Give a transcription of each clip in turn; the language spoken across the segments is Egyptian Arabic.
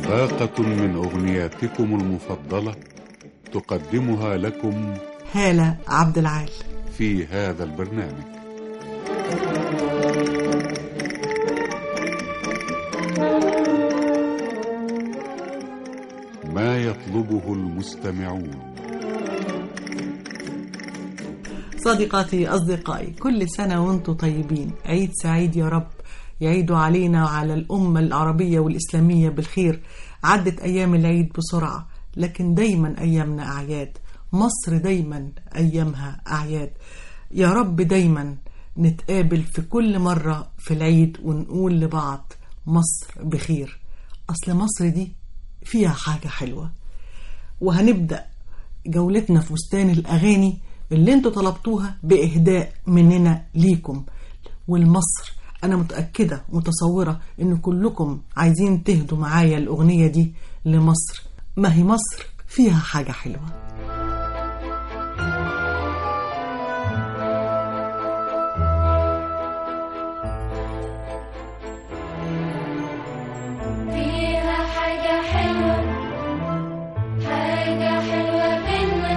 باقة من أغنياتكم المفضلة تقدمها لكم هالة عبد العال في هذا البرنامج ما يطلبه المستمعون صديقاتي أصدقائي كل سنة وانتم طيبين عيد سعيد يا رب يعيدوا علينا وعلى الأمة العربية والإسلامية بالخير عدت أيام العيد بسرعة لكن دايما أيامنا أعياد مصر دايما أيامها أعياد يا رب دايما نتقابل في كل مرة في العيد ونقول لبعض مصر بخير أصل مصر دي فيها حاجة حلوة وهنبدأ جولتنا في بستان الأغاني اللي انتوا طلبتوها بإهداء مننا ليكم والمصر أنا متأكدة متصورة إن كلكم عايزين تهدوا معايا الأغنية دي لمصر ما هي مصر فيها حاجة حلوة فيها حاجة حلوة حاجة حلوة منا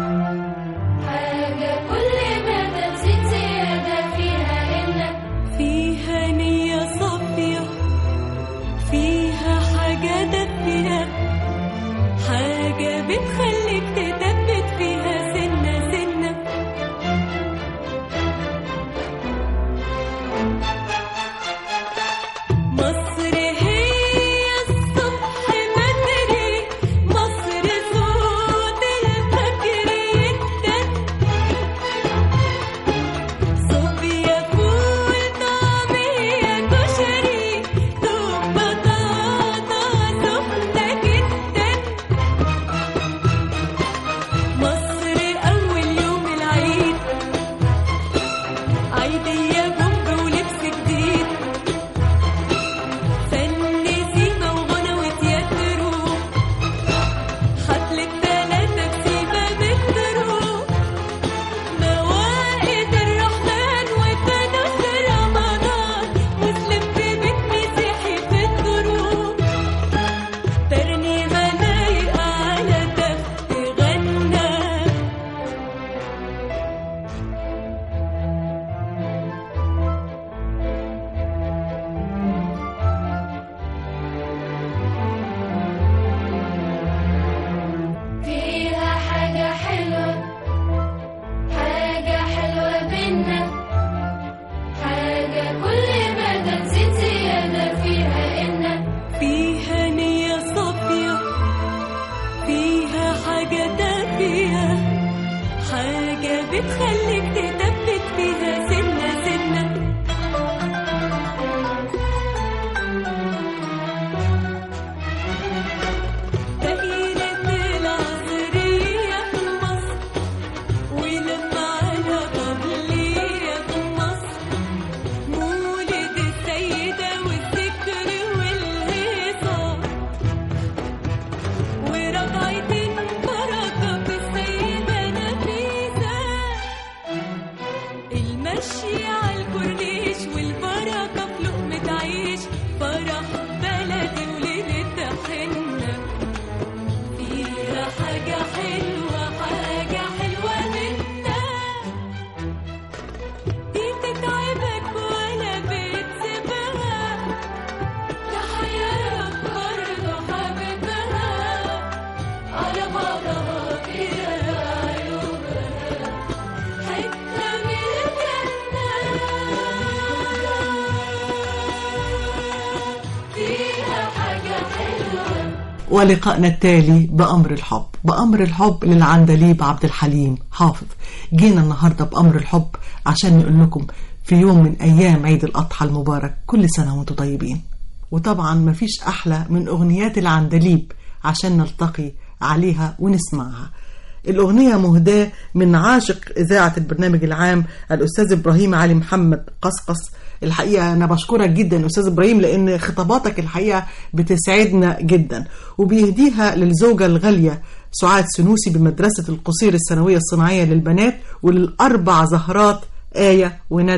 حاجة كل ما تزيد زيادة فيها إن فيها نية صافية فيها حاجة دافية حاجة بتخليك تثبت فيها سنة سنة مصر هي الصبح بدري مصر صوت الفجر يدن صوفيا فول طعمية كشري دوب بطاطا سخنة جدا مصر أول يوم العيد عيدية بومب ولبس جديد فن سيما وغنى وتياترو حفلة تلاتة بسيبة بالدروب مواقيت الرحمن وفانوس رمضان مسلم في بيت مسيحي في الدروب ترنيمة لايقة على دف غنى فيها حاجة حلوة حاجة حلوة بينا حاجة كل ما تزيد زيادة فيها إن فيها نية صافية فيها حاجة دافية حاجة بتخليك تثبت فيها سنة سنة دائرة العصرية في مصر ولما على قبلية في مصر مولد السيدة والذكر والهيصة ورجعتين بركة في السيدة نفيسة المشي على الكورنيش والبركة في لقمة عيش فرح بلدي وليلة حنة فيها حاجة حلوة حاجة حلوة منا دي تتعبك ولا بتسيبها تحيرك برضه حبيبها على بعضها كده عيوبها حتة من الجنة فيها حاجة حلوة ولقائنا التالي بأمر الحب بأمر الحب للعندليب عبد الحليم حافظ جينا النهاردة بأمر الحب عشان نقول لكم في يوم من أيام عيد الأضحى المبارك كل سنة وانتم طيبين وطبعا مفيش أحلى من أغنيات العندليب عشان نلتقي عليها ونسمعها الأغنية مهداة من عاشق إذاعة البرنامج العام الأستاذ إبراهيم علي محمد قصقص الحقيقة أنا بشكرك جدا أستاذ إبراهيم لأن خطاباتك الحقيقة بتسعدنا جدا وبيهديها للزوجة الغالية سعاد سنوسي بمدرسة القصير الثانوية الصناعية للبنات وللأربع زهرات آية وندى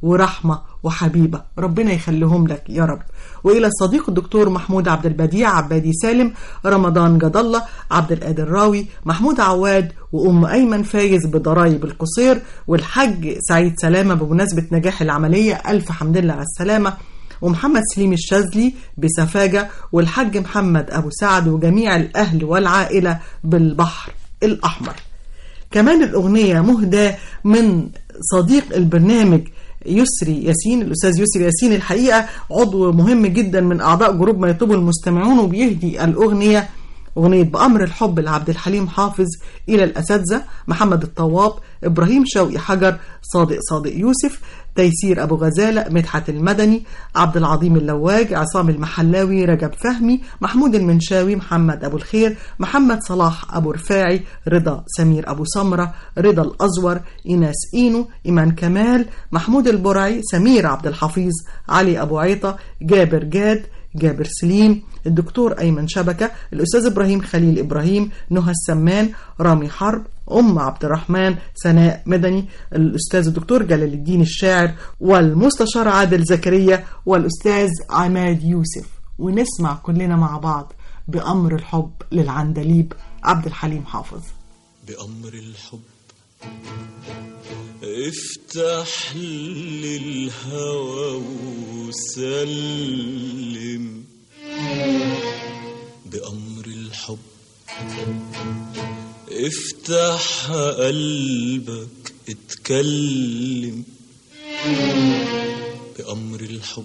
ورحمة وحبيبة ربنا يخليهم لك يا رب وإلى الصديق الدكتور محمود عبد البديع عبادي سالم رمضان جد الله عبد القادر راوي محمود عواد وأم أيمن فايز بضرايب القصير والحج سعيد سلامة بمناسبة نجاح العملية ألف حمد لله على السلامة ومحمد سليم الشاذلي بسفاجة والحاج محمد أبو سعد وجميع الأهل والعائلة بالبحر الأحمر كمان الأغنية مهداة من صديق البرنامج يسري ياسين الأستاذ يسري ياسين الحقيقة عضو مهم جدا من أعضاء جروب ما يطلبه المستمعون وبيهدي الأغنية أغنية بأمر الحب لعبد الحليم حافظ إلى الأساتذة محمد الطواب إبراهيم شوقي حجر صادق صادق يوسف تيسير أبو غزالة مدحت المدني عبد العظيم اللواج عصام المحلاوي رجب فهمي محمود المنشاوي محمد أبو الخير محمد صلاح أبو رفاعي رضا سمير أبو سمرة رضا الأزور إيناس إينو إيمان كمال محمود البرعي سمير عبد الحفيظ علي أبو عيطة جابر جاد جابر سليم الدكتور أيمن شبكة الأستاذ إبراهيم خليل إبراهيم نهى السمان رامي حرب أم عبد الرحمن سناء مدني الأستاذ الدكتور جلال الدين الشاعر والمستشار عادل زكريا والأستاذ عماد يوسف ونسمع كلنا مع بعض بأمر الحب للعندليب عبد الحليم حافظ بأمر الحب افتح للهوى وسلم بأمر الحب افتح قلبك اتكلم بأمر الحب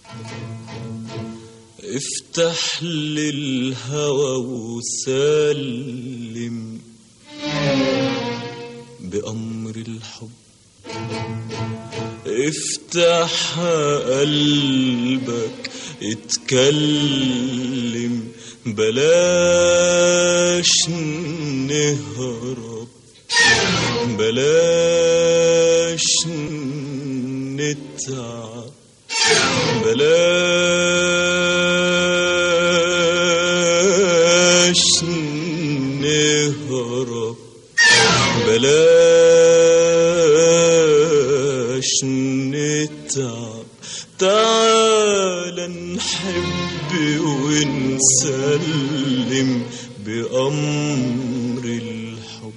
افتح للهوى وسلم بأمر الحب افتح قلبك اتكلم بلاش نهرب بلاش نتعب بلاش نهرب بلاش نتعب تعال نحب ونسلم بأمر الحب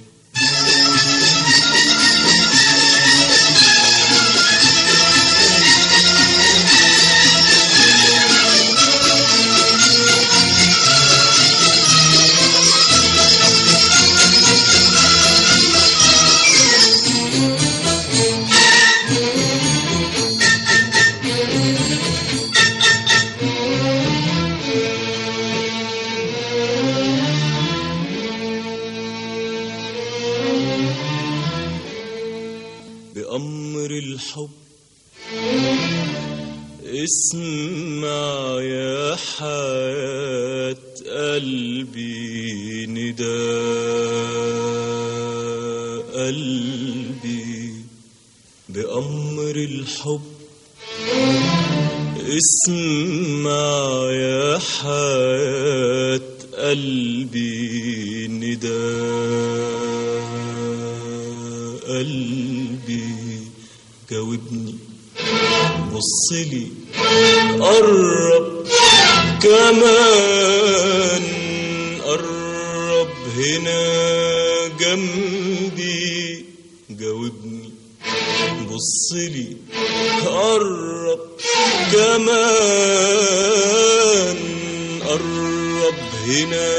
بأمر الحب اسمع يا حياة قلبي نداء قلبي بأمر الحب اسمع يا حياة قلبي نداء قلبي جاوبني بصلي قرب كمان قرب هنا جنبي جاوبني بصلي قرب كمان قرب هنا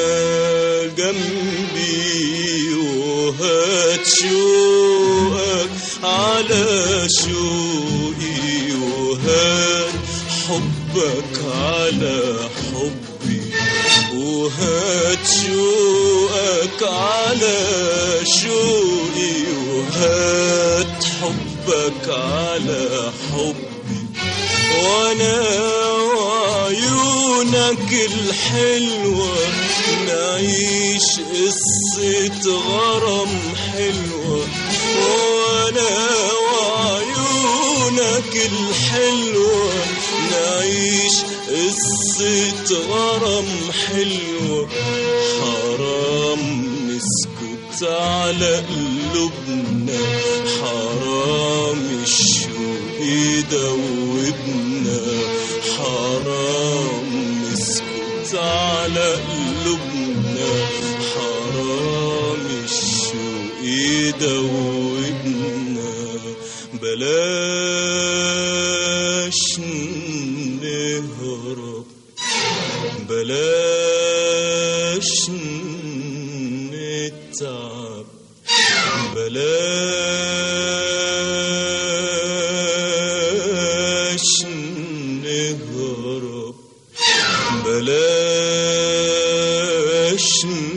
جنبي وهات شوقك على شوقي وهات حبك على حبي وهات شوقك على شوقي وهات حبك على حبي وانا وعيونك الحلوة نعيش قصة غرام حلوة وانا وعيونك الحلوة نعيش قصة غرام حلوة حرام نسكت على قلوبنا حرام الشوق يدوبنا حرام نسكت على قلوبنا حرام الشوق يدوبنا بلاش نهرب بلاش نتعب بلاش نهرب بلاش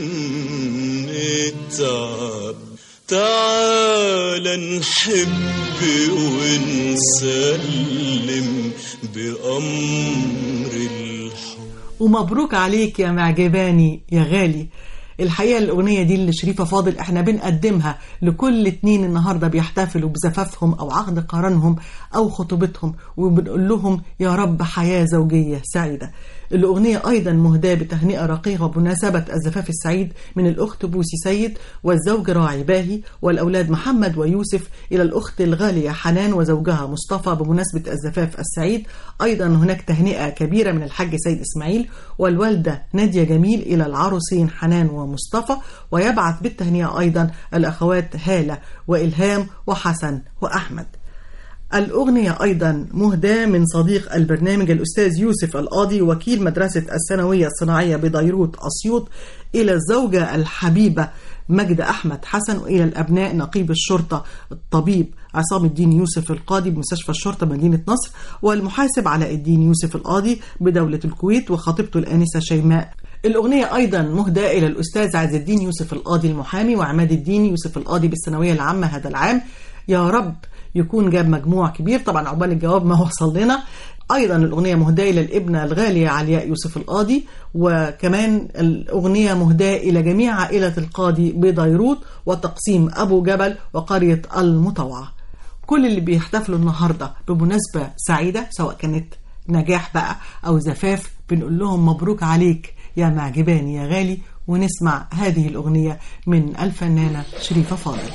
نتعب تعال نحب ونسلم بأمر الحب ومبروك عليك يا معجباني يا غالي الحقيقة الأغنية دي اللي شريفة فاضل احنا بنقدمها لكل اتنين النهاردة بيحتفلوا بزفافهم أو عقد قرانهم أو خطوبتهم وبنقول لهم يا رب حياة زوجية سعيدة الأغنية أيضا مهداة بتهنئة رقيقة بمناسبة الزفاف السعيد من الأخت بوسي سيد والزوج راعي باهي والأولاد محمد ويوسف إلى الأخت الغالية حنان وزوجها مصطفى بمناسبة الزفاف السعيد أيضا هناك تهنئة كبيرة من الحاج سيد إسماعيل والوالدة نادية جميل إلى العروسين حنان ومصطفى ويبعث بالتهنئة أيضا الأخوات هالة وإلهام وحسن وأحمد الأغنية أيضا مهداة من صديق البرنامج الأستاذ يوسف القاضي وكيل مدرسة الثانوية الصناعية بديروت أسيوط إلى الزوجة الحبيبة مجد أحمد حسن وإلى الأبناء نقيب الشرطة الطبيب عصام الدين يوسف القاضي بمستشفى الشرطة مدينة نصر والمحاسب علاء الدين يوسف القاضي بدولة الكويت وخطيبته الآنسة شيماء الأغنية أيضا مهداة إلى الأستاذ عز الدين يوسف القاضي المحامي وعماد الدين يوسف القاضي بالثانوية العامة هذا العام يا رب يكون جاب مجموع كبير طبعا عقبال الجواب ما وصل لنا ايضا الاغنيه مهداه الى الابنه الغاليه علياء يوسف القاضي وكمان الاغنيه مهداه الى جميع عائله القاضي بديروت وتقسيم ابو جبل وقريه المطوعه كل اللي بيحتفلوا النهارده بمناسبه سعيده سواء كانت نجاح بقى او زفاف بنقول لهم مبروك عليك يا معجباني يا غالي ونسمع هذه الاغنيه من الفنانه شريفه فاضل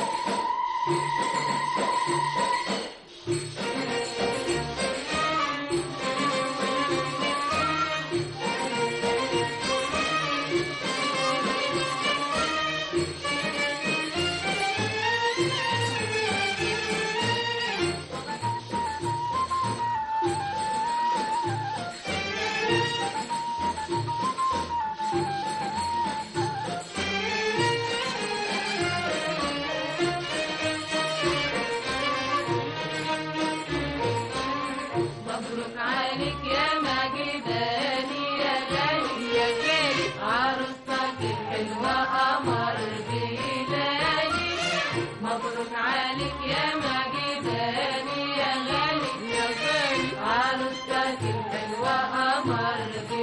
مبروك عليك يا مجداني يا غالي يا غالي عروستك الحلوة قمر بلالي مبروك عليك يا مجداني يا غالي يا غالي عروستك الحلوة قمر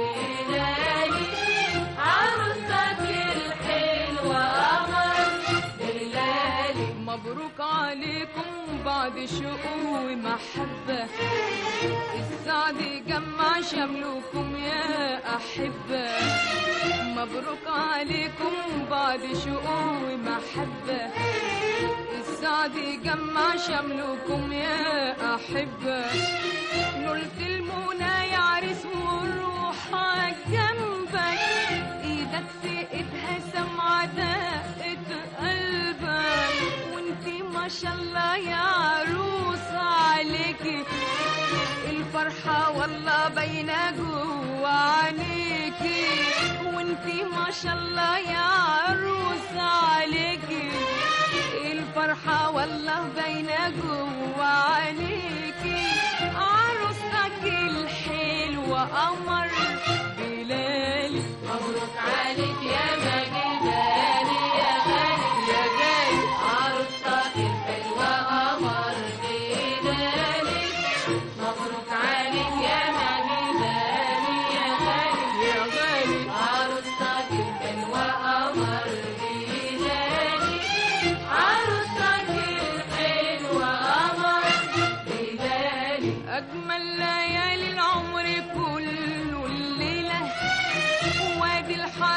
بلالي عروستك الحلوة قمر بلالي مبروك عليكم بعد شوق ومحبة السعد يجمع شملكم يا أحبة مبروك عليكم بعد شوق ومحبة السعد يجمع شملكم يا أحبة نلت المنى يا عريس وروحك جنبك ايدك في ايدها سمعة دقة قلبك وانتي ما شاء الله يا عروس عليكي الفرحة والله باينة جوا عليكي وانتي ما شاء الله يا عروس عليكي الفرحة والله باينة جوا عليكي عروستك الحلوة قمر بلالي مبروك عليك يا مجداني يا غالي يا غالي عروستك الحلوة قمر بلالي مبروك عليك يا مجداني يا غالي يا غالي عروستك الحلوة قمر بلالي عروستك الحلوة قمر بلالي أجمل ليالي العمر كله الليلة وادي الحياة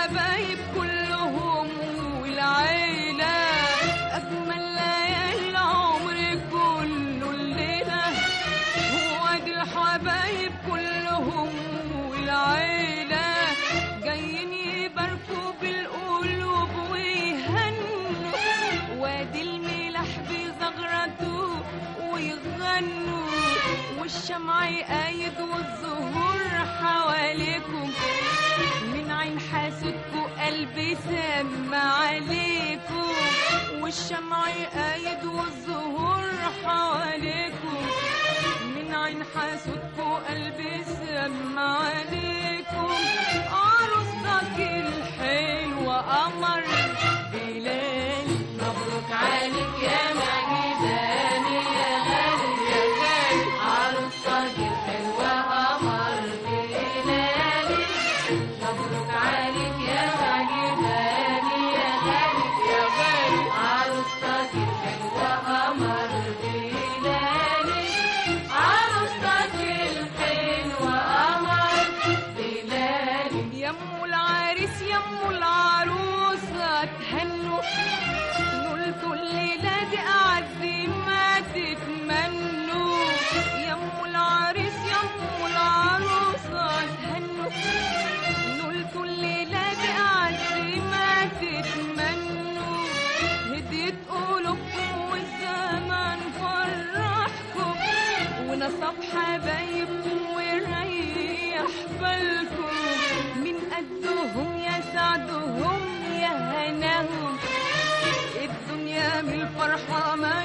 والشمع قايد والزهور حواليكم من عين حاسدكم قلبي سمع عليكم والشمع قايد والزهور حواليكم من عين حاسدكم قلبي سمع عليكم عروستك الحلوة قمر بلال مبروك عليك يا مجداني يا غالي يا غالي عروستك الحلوة قمر بلالي مبروك عليك يا مجداني يا غالي يا غالي عروستك الحلوة قمر بلالي عروستك الحلوة قمر بلالي يمو العريس يمو العروسة تهنوا نقولكوا الليلة دي أعزي ما تتمنوا يمو العريس يمو العروسة تهنوا نقولكوا الليلة دي أعزي ما تتمنوا هديت قلوبكم والزمان فرحكم ونصب حبايبكم وريح بالكم من قدهم يا سعدهم يا هناهم الدنيا من الفرحة ما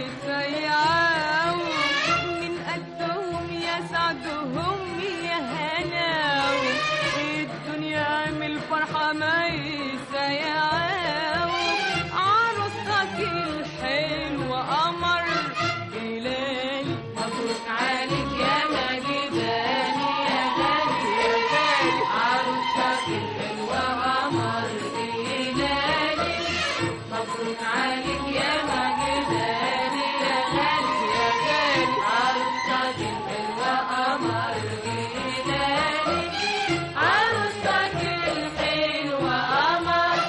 يسيعوا من قدهم يا سعدهم يا هناهم الدنيا من الفرحة ما يسيعوا عروستك الحلوة قمر بلال مبروك عليك يا مجداني يا غالي يا غالي عروستك الحلوة قمر بلالي مبروك عليك يا مجداني يا غالي يا غالي عروستك الحلوة قمر بلالي عروستك الحلوة قمر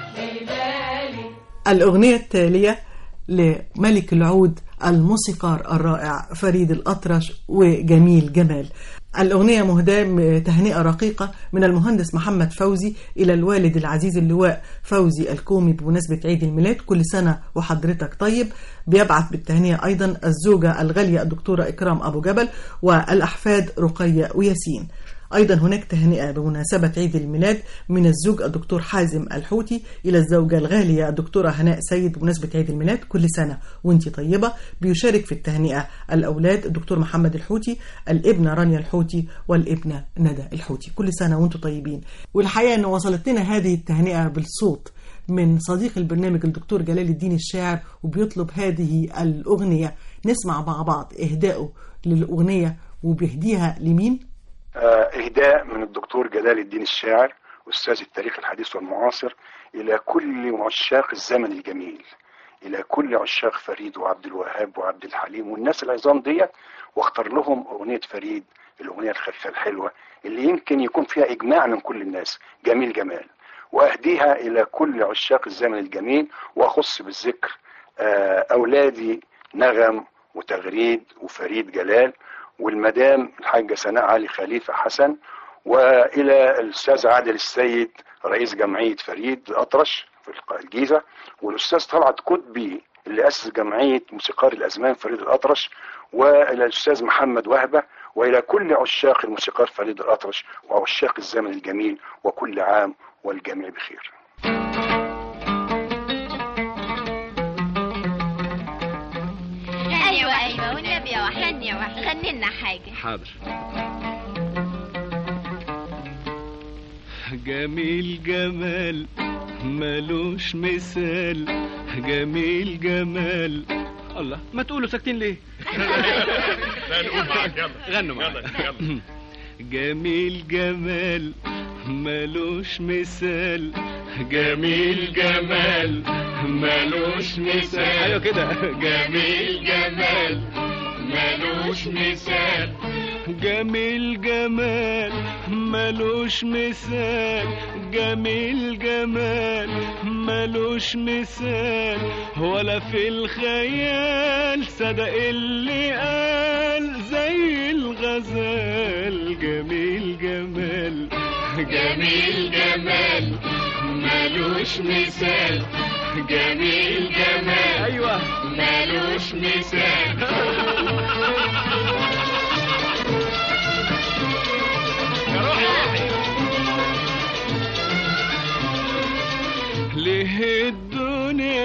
بلالي الأغنية التالية لملك العود الموسيقار الرائع فريد الأطرش وجميل جمال الأغنية مهداة تهنئة رقيقة من المهندس محمد فوزي إلى الوالد العزيز اللواء فوزي الكومي بمناسبة عيد الميلاد كل سنة وحضرتك طيب بيبعث بالتهنئة أيضا الزوجة الغالية الدكتورة إكرام أبو جبل والأحفاد رقية وياسين أيضا هناك تهنئة بمناسبة عيد الميلاد من الزوج الدكتور حازم الحوتي إلى الزوجة الغالية الدكتورة هناء سيد بمناسبة عيد الميلاد كل سنة وانت طيبة بيشارك في التهنئة الأولاد الدكتور محمد الحوتي الابنة رانيا الحوتي والابنة ندى الحوتي كل سنة وانتم طيبين والحقيقة أن وصلت لنا هذه التهنئة بالصوت من صديق البرنامج الدكتور جلال الدين الشاعر وبيطلب هذه الأغنية نسمع مع بعض إهدائه للأغنية وبيهديها لمين؟ آه، إهداء من الدكتور جلال الدين الشاعر أستاذ التاريخ الحديث والمعاصر إلى كل عشاق الزمن الجميل إلى كل عشاق فريد وعبد الوهاب وعبد الحليم والناس العظام ديت واختار لهم أغنية فريد الأغنية الخفيفة الحلوة اللي يمكن يكون فيها إجماع من كل الناس جميل جمال وأهديها إلى كل عشاق الزمن الجميل وأخص بالذكر آه، أولادي نغم وتغريد وفريد جلال والمدام الحاجة سناء علي خليفة حسن وإلى الأستاذ عادل السيد رئيس جمعية فريد الأطرش في الجيزة والأستاذ طلعت كتبي اللي أسس جمعية موسيقار الأزمان فريد الأطرش وإلى الأستاذ محمد وهبة وإلى كل عشاق الموسيقار فريد الأطرش وعشاق الزمن الجميل وكل عام والجميع بخير ايوه ايوه والنبي يا وحيد غني يا وحيد غني لنا حاجه حاضر جميل جمال ملوش مثال جميل جمال الله ما تقولوا ساكتين ليه لا نقول معاك يلا غنوا معايا. يلا يلا جميل جمال ملوش مثال جميل جمال ملوش مثال ايوه كده جميل جمال ملوش مثال جميل جمال ملوش مثال جميل جمال ملوش مثال ولا في الخيال صدق اللي قال زي الغزال جميل جمال جميل جمال ملوش مثال جميل جمال ايوه ملوش مثال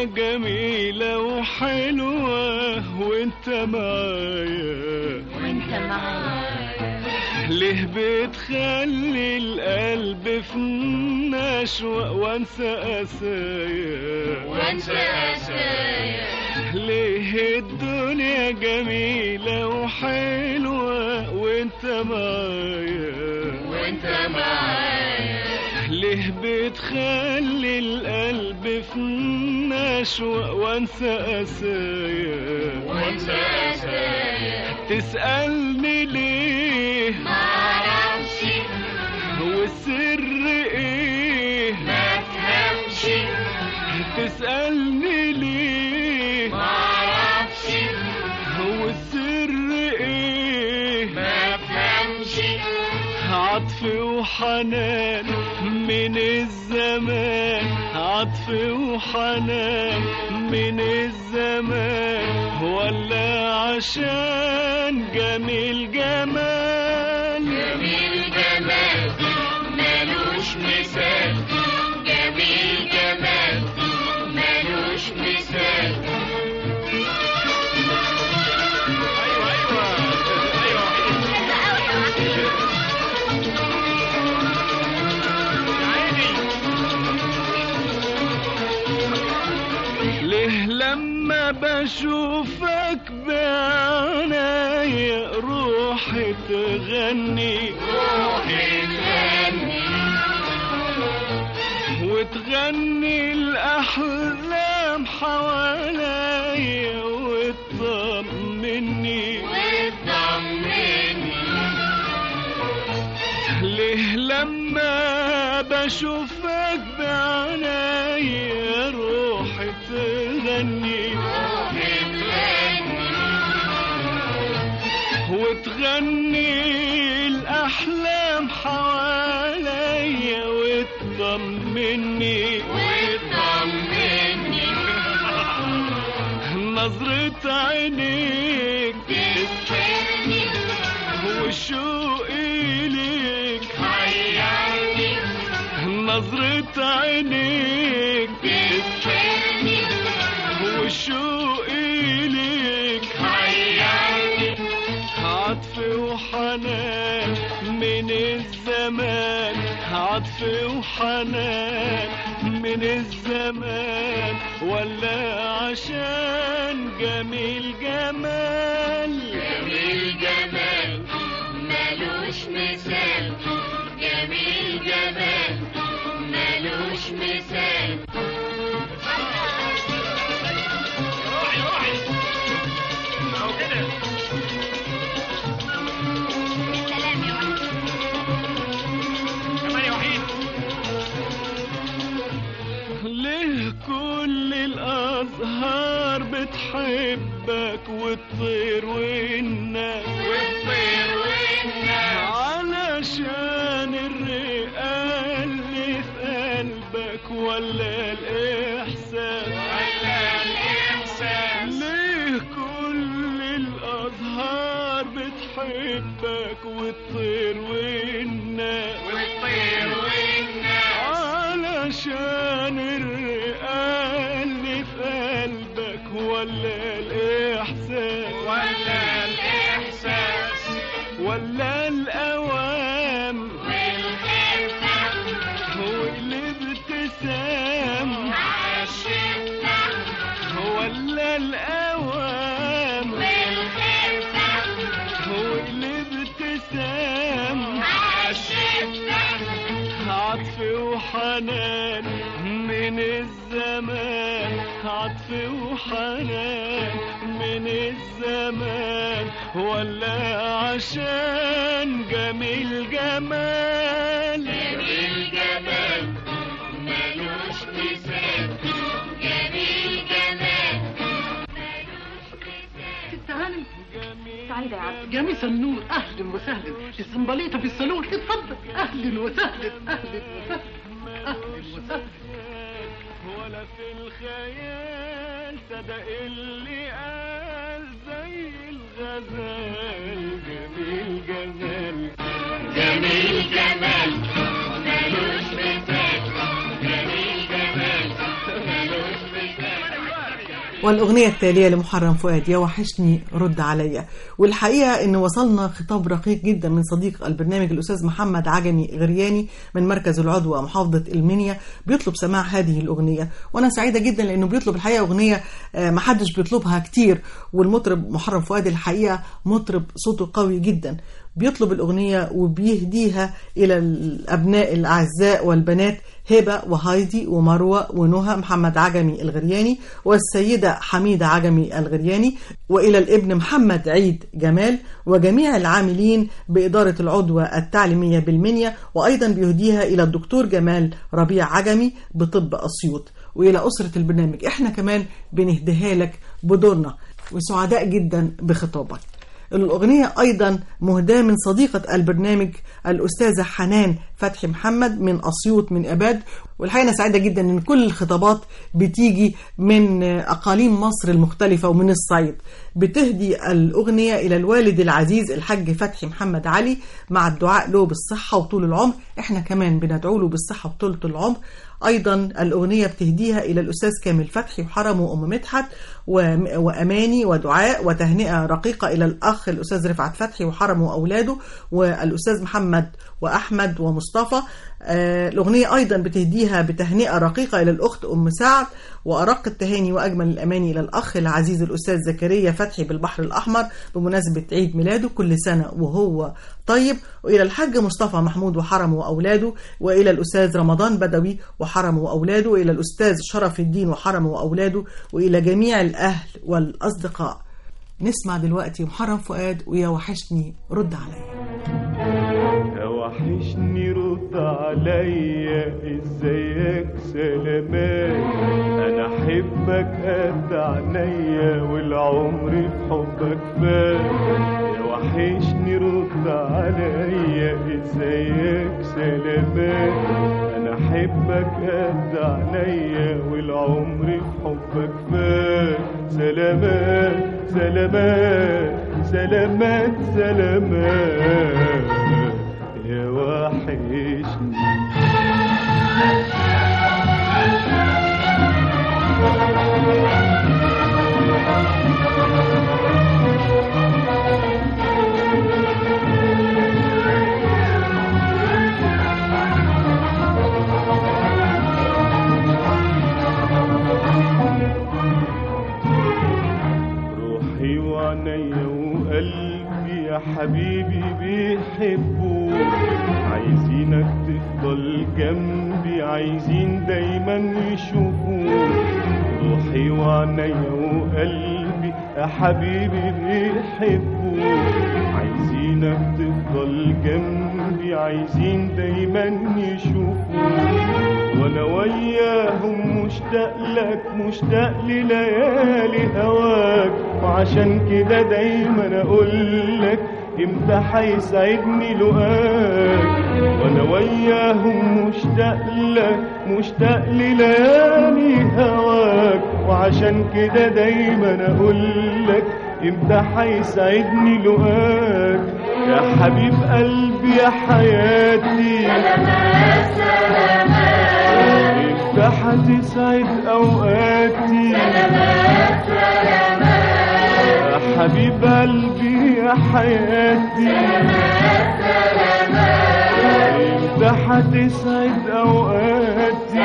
جميلة وحلوة وانت معايا وانت معايا ليه بتخلي القلب في نشوة وانسى قسايا وانت أسايا ليه الدنيا جميلة وحلوة وانت معايا وانت معايا ليه بتخلي القلب في نشوة وانسى قسايا وانت أسايا تسألني ليه معرفش هو السر ايه ما تفهمش تسألني ليه معرفش هو السر ايه ما تفهمش عطف وحنان من الزمان عطف وحنان من الزمان ولا عشان جميل جمال جميل جمال ملوش مثال جميل جمال ملوش مثال ليه لما بشوفك بعناية روحي تغني روحي تغني وتغني الأحلام حواليا وتطمني وتطمني ليه لما بشوفك بعناية روحي تغني روحي تغني وتغني الأحلام حواليا وتطمني وتطمني نظرة عينيك تسحرني وشوقي ليك حيرني نظرة عينيك تسحرني وشوقي ليك حيرني عطف وحنان من الزمان عطف وحنان من الزمان ولا عشان جميل جمال جميل جمال ملوش مثال جميل جمال ملوش مثال سلام يا ليه كل الأزهار بتحبك وتطير والناس والطير والناس علشان الرئة اللي في قلبك ولا الإحساس ولا الإحساس ليه كل الأزهار بتحبك وتطير والناس والطير والناس علشان الرئة اللي في قلبك ولا الإحساس ولا الإحساس ولا الأوام والخفة والابتسام عالشدة ولا الأوام والخفة والابتسام عالشدة عطف وحنان من الزمان عطف وحنان من الزمان ولا عشان جميل جمال جميل جمال ملوش مثال جميل جمال ملوش مثال ست هانم سعيدة يا عبد جميس النور أهلا وسهلا الزنبليطة في الصالون اتفضل أهلا وسهلا أهلا وسهلا أهلا وسهلا ولا في الخيال صدق اللي قال زي الغزال جميل جمال جميل جمال ملوش مثال جميل جمال ملوش مثال والأغنية التالية لمحرم فؤاد يا وحشني رد عليا والحقيقة إن وصلنا خطاب رقيق جدا من صديق البرنامج الأستاذ محمد عجمي غرياني من مركز العضوة محافظة المنيا بيطلب سماع هذه الأغنية وأنا سعيدة جدا لأنه بيطلب الحقيقة أغنية آه، محدش بيطلبها كتير والمطرب محرم فؤاد الحقيقة مطرب صوته قوي جدا بيطلب الأغنية وبيهديها إلى الأبناء الأعزاء والبنات هبة وهايدي ومروة ونهى محمد عجمي الغرياني والسيدة حميدة عجمي الغرياني وإلى الابن محمد عيد جمال وجميع العاملين بإدارة العضوة التعليمية بالمنيا وأيضا بيهديها إلى الدكتور جمال ربيع عجمي بطب أسيوط وإلى أسرة البرنامج إحنا كمان بنهديها لك بدورنا وسعداء جدا بخطابك الأغنية أيضا مهداة من صديقة البرنامج الأستاذة حنان فتحي محمد من أسيوط من أباد والحقيقة أنا سعيدة جدا إن كل الخطابات بتيجي من أقاليم مصر المختلفة ومن الصعيد بتهدي الأغنية إلى الوالد العزيز الحاج فتحي محمد علي مع الدعاء له بالصحة وطول العمر إحنا كمان بندعو له بالصحة وطول العمر أيضا الأغنية بتهديها إلى الأستاذ كامل فتحي وحرمه وأم مدحت و- وأماني ودعاء وتهنئة رقيقة إلى الأخ الأستاذ رفعت فتحي وحرمه وأولاده والأستاذ محمد وأحمد ومصطفى آه، الأغنية أيضا بتهديها بتهنئة رقيقة إلى الأخت أم سعد وأرق التهاني وأجمل الأماني إلى الأخ العزيز الأستاذ زكريا فتحي بالبحر الأحمر بمناسبة عيد ميلاده كل سنة وهو طيب وإلى الحاج مصطفى محمود وحرمه وأولاده وإلى الأستاذ رمضان بدوي وحرمه وأولاده وإلى الأستاذ شرف الدين وحرمه وأولاده وإلى جميع الأهل والأصدقاء نسمع دلوقتي محرم فؤاد ويا وحشني رد عليا يا وحشني رد عليا ازيك سلامات انا احبك قد عينيا والعمر في حبك فات يا وحشني رد عليا ازيك سلامات انا احبك قد عينيا والعمر في حبك فات سلامات سلامات سلامات سلامات يا وحشني روحي وعينيا وقلبي يا حبيبي بيحبوك عايزينك تفضل جنبي عايزين دايما يشوفوك روحي وعينيا وقلبي يا حبيبي بيحبوك عايزينك تفضل جنبي عايزين دايما يشوفوك وانا وياهم مشتاق لك مشتاق لليالي هواك وعشان كده دايما اقول لك امتى هيسعدني لقاك وانا وياهم مشتاق لك مشتاق لليالي هواك وعشان كده دايما اقول لك امتى هيسعدني لقاك يا حبيب قلبي يا حياتي انت هتسعد اوقاتي يا حبيب قلبي يا حياتي انت هتسعد اوقاتي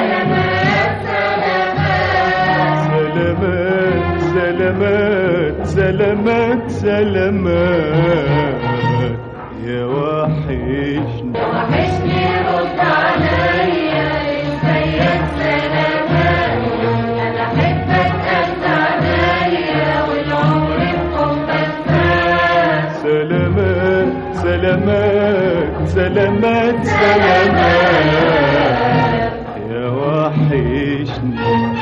سلامات سلامات سلامات سلامات يا وحشني وحشني رد عليا ازيك سلامات انا احبك قد عليا والعمر بحبك فات سلامات سلامات سلامات سلامات يا وحشني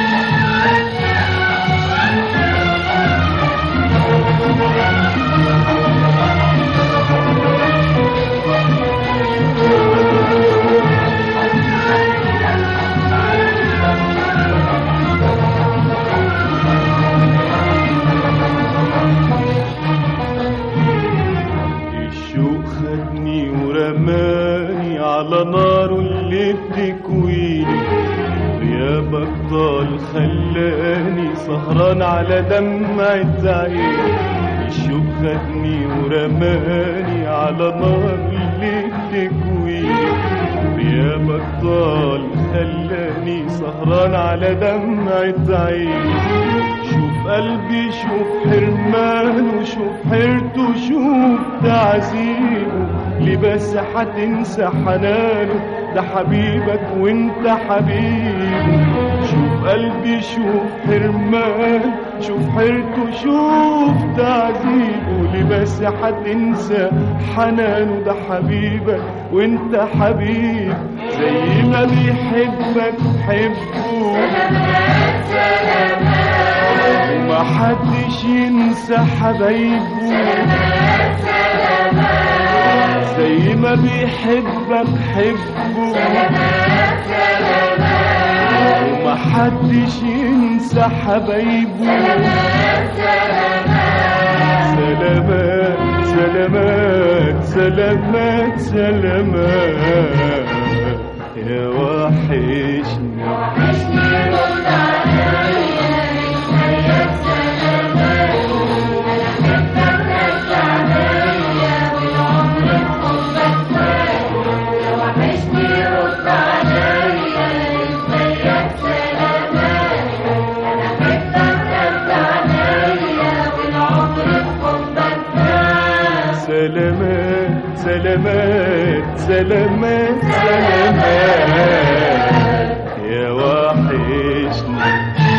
الشوق خدني ورماني على ناره اللي بتكويني غيابك طال خلاني سهران على دمعة عين الشوق خدني ورماني على نار اللي بتكويني غيابك طال خلاني سهران على دمعة عين شوف قلبي شوف حرمانه شوف حيرته شوف تعذيبه ليه بس هتنسى حنانه ده حبيبك وانت حبيبه شوف قلبي شوف حرمان شوف حيرته شوف تعذيبه ليه بس هتنسى حنانه ده حبيبك وانت حبيب زي ما بيحبك حبه وما حدش ينسى حبايبه زي ما بيحبك حبه وما حدش ينسى حبايبه سلامات سلامات سلامات سلامات يا وحشني سلامات سلامات سلامات سلامات يا وحشني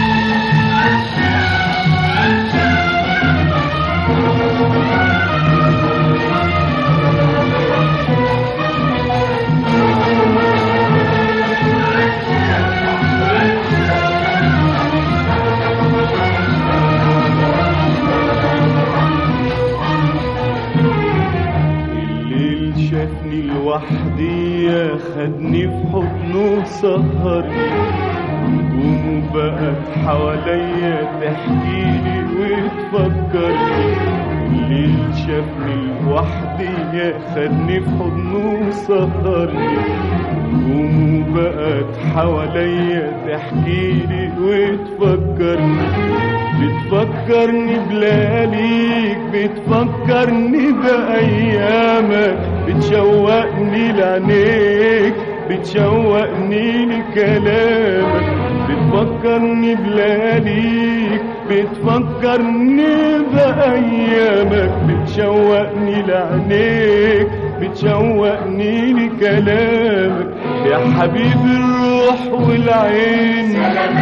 الليل شافني لوحدي خدني في حضنه سهرني نجومه بقت حواليا تحكيلي وتفكرني الليل شافني لوحدي خدني في حضنه سهرني نجومه بقت حواليا تحكيلي وتفكرني بتفكرني بلياليك بتفكرني بأيامك بتشوقني لعينيك بتشوقني لكلامك بتفكرني بلياليك بتفكرني بأيامك بتشوقني لعينيك بتشوقني لكلامك يا حبيب الروح والعين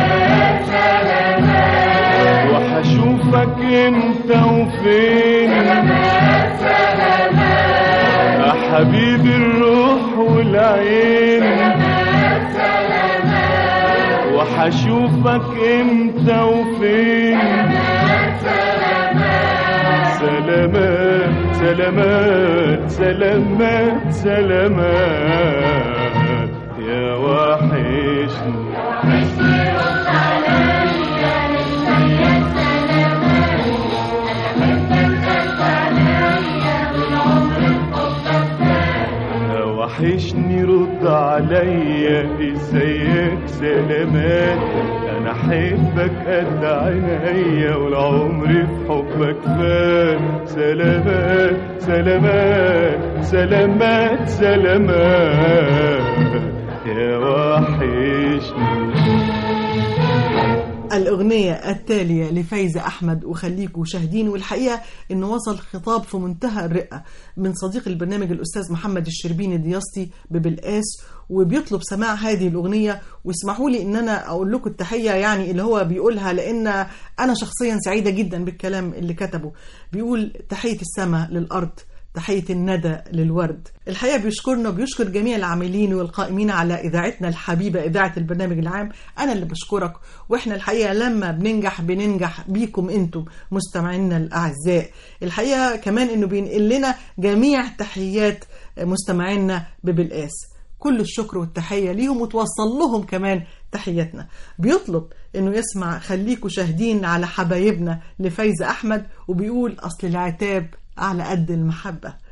وحشوفك انت وفين يا حبيب الروح والعين وحشوفك انت وفين سلامات سلامات سلامات سلامات يا وحشني وحشني رد عليا ازيك سلامات انا احبك قد عينيا والعمر في حبك فات سلامات سلامات سلامات سلامات يا وحشني الأغنية التالية لفايزة أحمد وخليكوا شاهدين والحقيقة إنه وصل خطاب في منتهى الرقة من صديق البرنامج الأستاذ محمد الشربيني دياستي ببلقاس وبيطلب سماع هذه الأغنية واسمحوا لي إن أنا أقول لكم التحية يعني اللي هو بيقولها لأن أنا شخصيا سعيدة جدا بالكلام اللي كتبه بيقول تحية السماء للأرض تحية الندى للورد الحقيقة بيشكرنا وبيشكر جميع العاملين والقائمين على إذاعتنا الحبيبة إذاعة البرنامج العام أنا اللي بشكرك وإحنا الحقيقة لما بننجح بننجح بيكم أنتم مستمعينا الأعزاء الحقيقة كمان إنه بينقل لنا جميع تحيات مستمعينا ببلقاس كل الشكر والتحية ليهم وتوصل لهم كمان تحياتنا بيطلب انه يسمع خليكوا شاهدين على حبايبنا لفايزة احمد وبيقول اصل العتاب على قد المحبة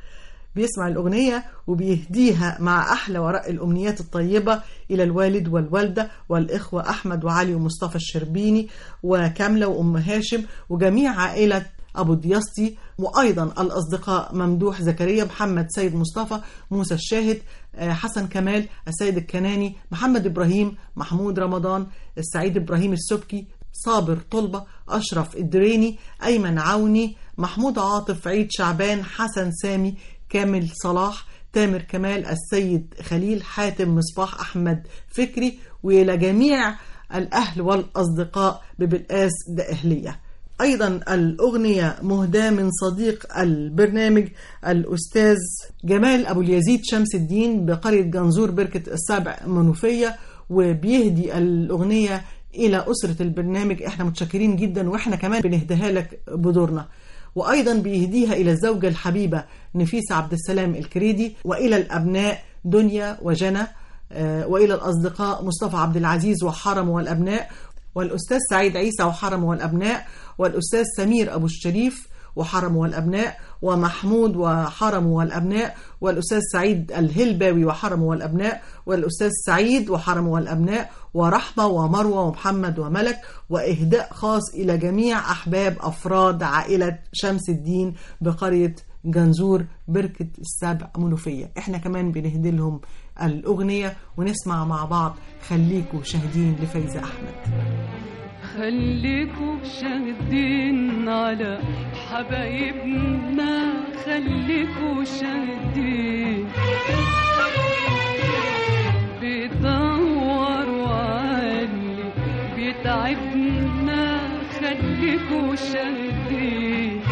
بيسمع الأغنية وبيهديها مع أحلى ورق الأمنيات الطيبة إلى الوالد والوالدة والإخوة أحمد وعلي ومصطفى الشربيني وكاملة وأم هاشم وجميع عائلة أبو دياستي وأيضا الأصدقاء ممدوح زكريا محمد سيد مصطفى موسى الشاهد آه، حسن كمال السيد الكناني محمد إبراهيم محمود رمضان السعيد إبراهيم السبكي صابر طلبة أشرف الدريني أيمن عوني محمود عاطف عيد شعبان حسن سامي كامل صلاح تامر كمال السيد خليل حاتم مصباح أحمد فكري وإلى جميع الأهل والأصدقاء ببلقاس دقهلية أيضا الأغنية مهداة من صديق البرنامج الأستاذ جمال أبو اليزيد شمس الدين بقرية جنزور بركة السبع منوفية وبيهدي الأغنية إلى أسرة البرنامج إحنا متشكرين جدا وإحنا كمان بنهديها لك بدورنا وأيضا بيهديها إلى الزوجة الحبيبة نفيسة عبد السلام الكريدي وإلى الأبناء دنيا وجنى آه، وإلى الأصدقاء مصطفى عبد العزيز وحرم والأبناء والأستاذ سعيد عيسى وحرم والأبناء والأستاذ سمير أبو الشريف وحرم والأبناء ومحمود وحرم والأبناء والأستاذ سعيد الهلباوي وحرم والأبناء والأستاذ سعيد وحرم والأبناء ورحمة ومروة ومحمد وملك وإهداء خاص إلى جميع أحباب أفراد عائلة شمس الدين بقرية جنزور بركة السبع منوفية احنا كمان بنهدي لهم الأغنية ونسمع مع بعض خليكوا شاهدين لفايزة أحمد خليكوا شاهدين على حبايبنا خليكوا شاهدين بيدوروا علي بيتعبنا خليكوا شاهدين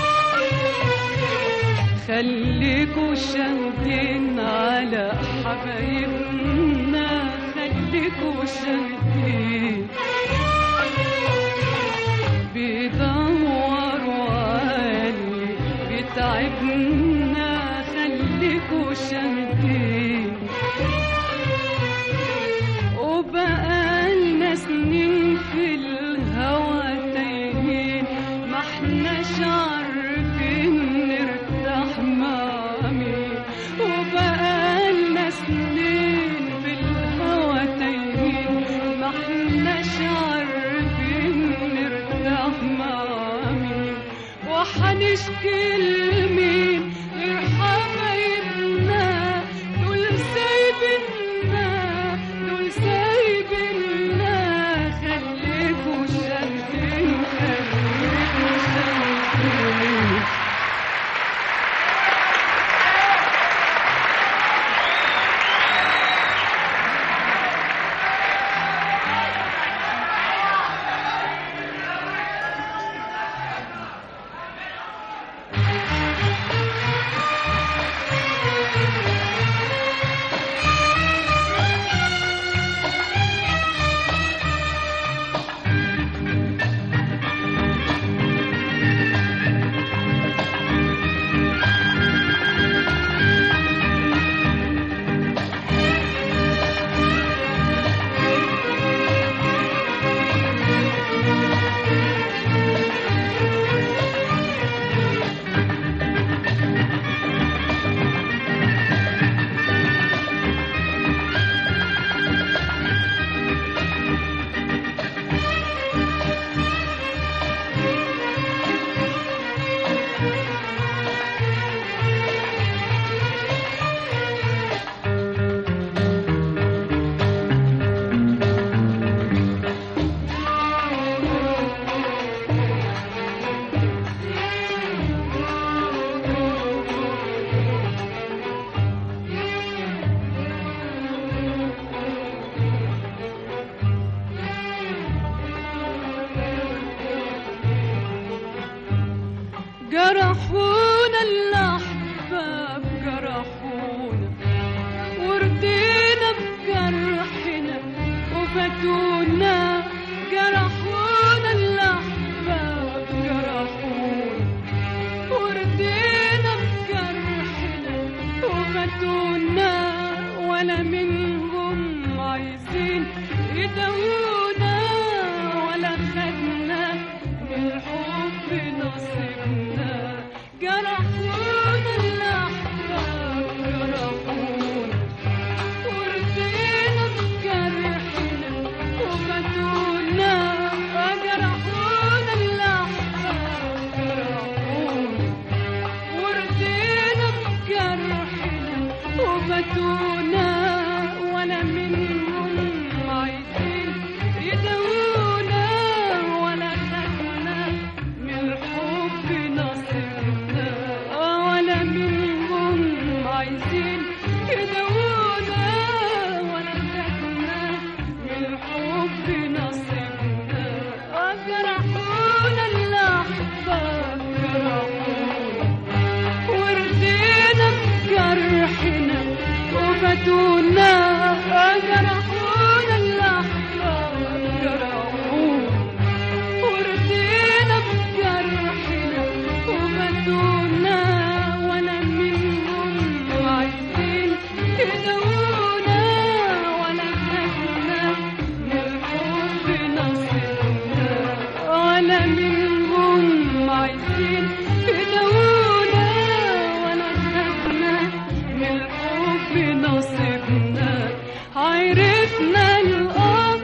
خليكوا شاهدين على حبايبنا خليكوا شاهدين بيدوروا علي بيتعبنا خليكوا شاهدين وبقالنا سنين في الهوى تايهين ما احناش عارفين نرتاح مع مين وبقالنا سنين في الهوى تايهين ما احناش عارفين نرتاح مع مين وحنشكي لمين غير حبايبنا دول سايبنا دول سايبنا خليكوا شاهدين خليكوا شاهدين جرحونا الأحباب جرحونا وردينا بجرحنا وفاتونا جرحونا الأحباب جرحونا وردينا بجرحنا وفاتونا ولا منهم عايزين يداوونا ولا خدنا من الحب نصيبنا جرحونا الأحباب ماتونا جرحونا الأحباب جرحونا وردينا بجرحنا وماتونا ولا منهم عايزين يدونا ولا خدنا من الحب نصيبنا ولا منهم عايزين يدونا ولا خدنا من الحب نصيبنا عرفنا الأرض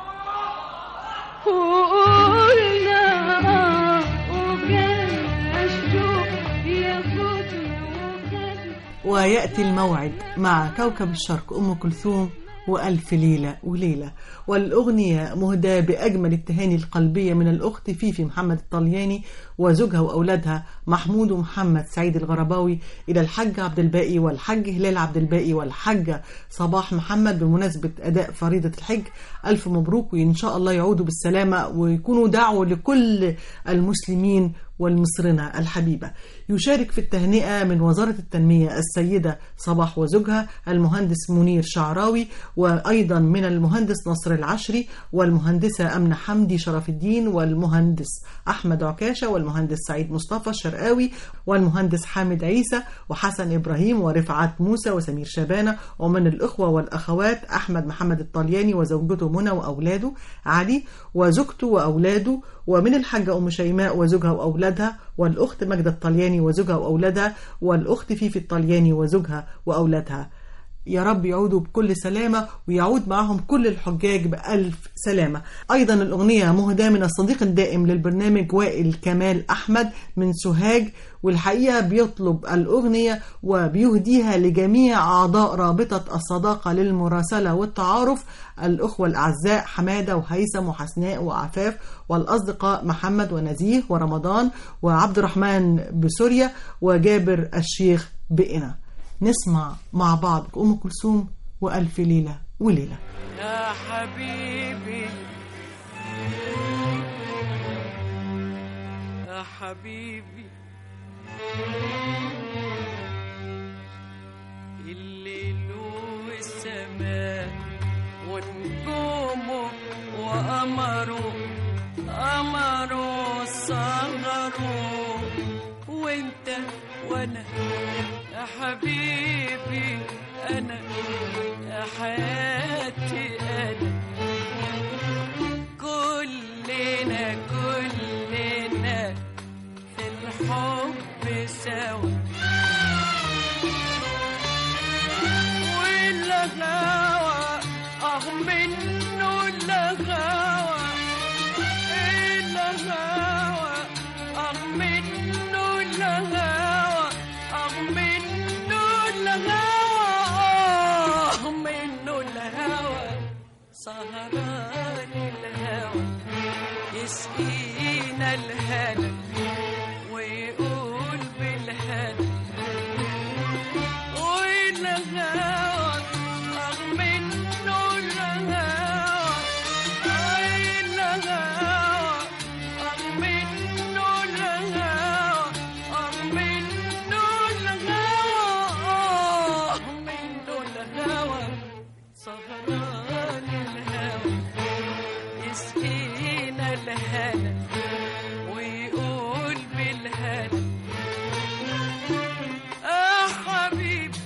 وقلنا آه وكان الشوق ياخدنا وخدنا ويأتي الموعد مع كوكب الشرق أم كلثوم وألف ليلة وليلة والأغنية مهداة بأجمل التهاني القلبية من الأخت فيفي محمد الطلياني وزوجها وأولادها محمود ومحمد سعيد الغرباوي إلى الحاج عبد الباقي والحاج هلال عبد الباقي والحاجة صباح محمد بمناسبة أداء فريضة الحج ألف مبروك وإن شاء الله يعودوا بالسلامة ويكونوا دعوة لكل المسلمين والمصرنة الحبيبة يشارك في التهنئة من وزارة التنمية السيدة صباح وزوجها المهندس منير شعراوي وأيضا من المهندس نصر العشري والمهندسة أمنة حمدي شرف الدين والمهندس أحمد عكاشة والمهندس سعيد مصطفى الشرقاوي والمهندس حامد عيسى وحسن إبراهيم ورفعت موسى وسمير شبانة ومن الإخوة والأخوات أحمد محمد الطلياني وزوجته منى وأولاده علي وزوجته وأولاده ومن الحاجة أم شيماء وزوجها وأولادها والأخت ماجدة الطلياني وزوجها وأولادها والأخت فيفي الطلياني وزوجها وأولادها يا رب يعودوا بكل سلامة ويعود معهم كل الحجاج بألف سلامة أيضا الأغنية مهداة من الصديق الدائم للبرنامج وائل كمال أحمد من سوهاج والحقيقة بيطلب الأغنية وبيهديها لجميع أعضاء رابطة الصداقة للمراسلة والتعارف الأخوة الأعزاء حمادة وهيثم وحسناء وعفاف والأصدقاء محمد ونزيه ورمضان وعبد الرحمن بسوريا وجابر الشيخ بئنا نسمع مع بعض أم كلثوم وألف ليلة وليلة يا حبيبي يا حبيبي الليل والسماء ونجومه وقمره قمره صغره وانت وانا يا حبيبي انا يا حياتي انا كلنا كلنا في الحب سوا والغاوى اه منه الغاوى الغاوى اه منه الغاوى اه منه الغاوى اه منه الهوى سهران الهوى يسقينا الهنا ويقول بالهنا والهوى اه منه الهوى الهوى اه منه الهوى اه منه الهوى اه منه الهوى سهران الهوى يسقينا الهنا ويقول بالهنا يا حبيبي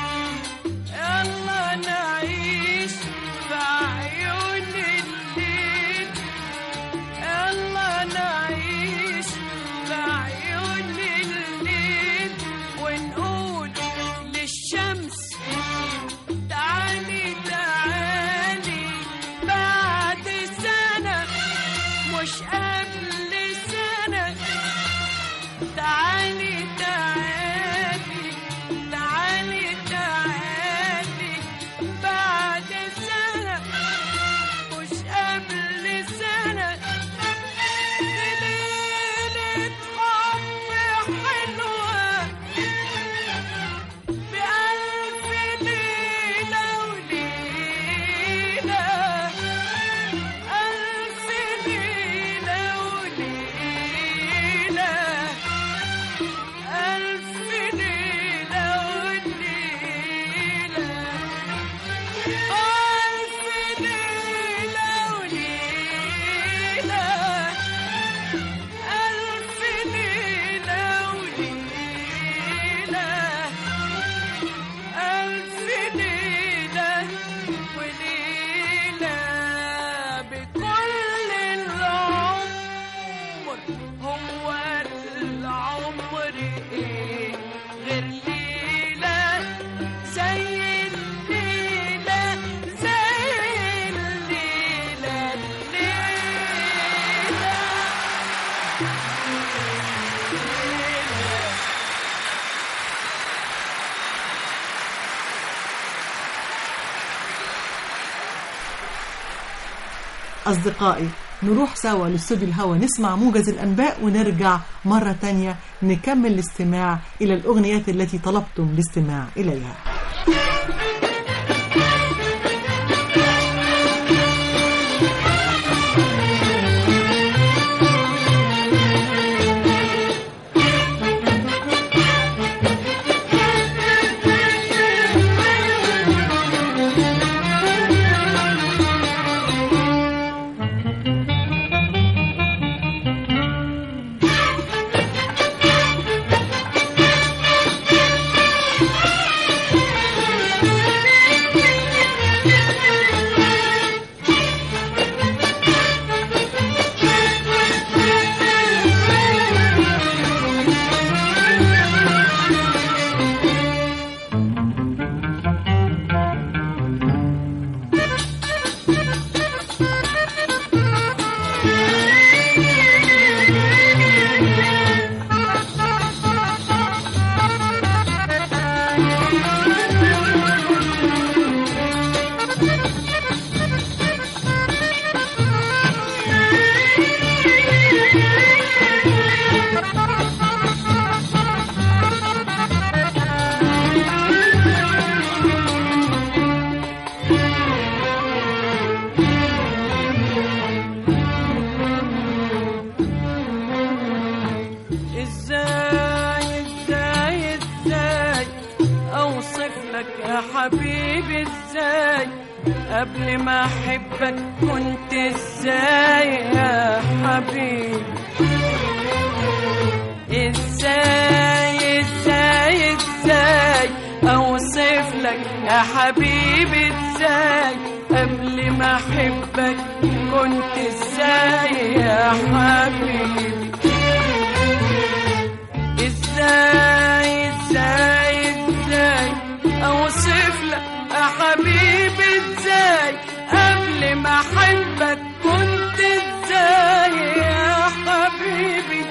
يلا نعيش في عيون الليل يلا نعيش في عيون الليل ونقول للشمس تعالي تعالي بعد سنة مش قبل أصدقائي نروح سوا لاستوديو الهوا نسمع موجز الأنباء ونرجع مرة تانية نكمل الاستماع إلى الأغنيات التي طلبتم الاستماع إليها ازاي ازاي ازاي اوصف لك يا حبيبي ازاي قبل ما احبك كنت ازاي يا حبيبي ازاي ازاي ازاي اوصف لك يا حبيبي ازاي قبل ما احبك كنت ازاي يا حبيبي ازاي ازاي ازاي اوصف لك يا حبيبي ازاي قبل ما احبك كنت ازاي يا حبيبي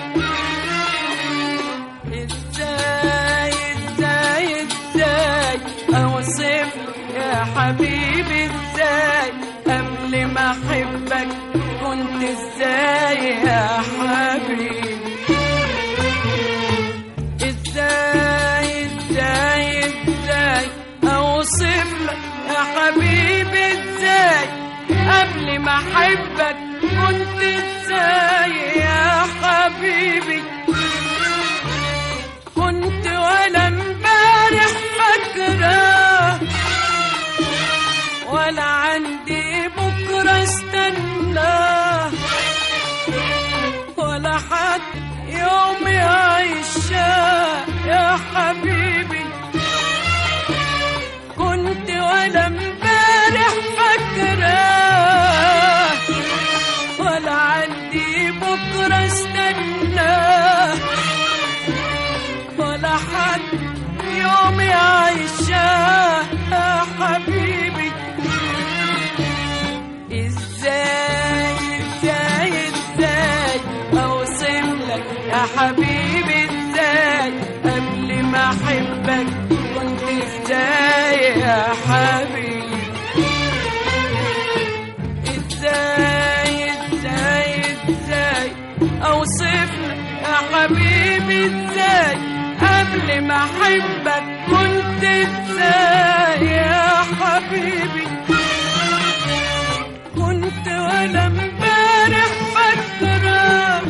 ازاي ازاي ازاي اوصف لك يا حبيبي ازاي قبل ما احبك كنت ازاي يا حبيبي ازاي ازاي ازاي اوصف لك يا حبيبي ازاي قبل ما احبك كنت ازاي يا حبيبي كنت ولا امبارح فاكره ولا عندي بكره استناه ولا حد يوم يعيشها يا حبيبي كنت ولا امبارح فاكرة ولا عندي بكرة استنى ولا حد يوم يعيشها يا حبيبي ازاي ازاي ازاي اوصف لك يا حبيبي ازاي قبل ما احبك كنت ازاي يا حبيبي ازاي ازاي ازاي اوصف لك يا حبيبي ازاي قبل ما احبك كنت ازاي يا حبيبي كنت ولا امبارح فاكرة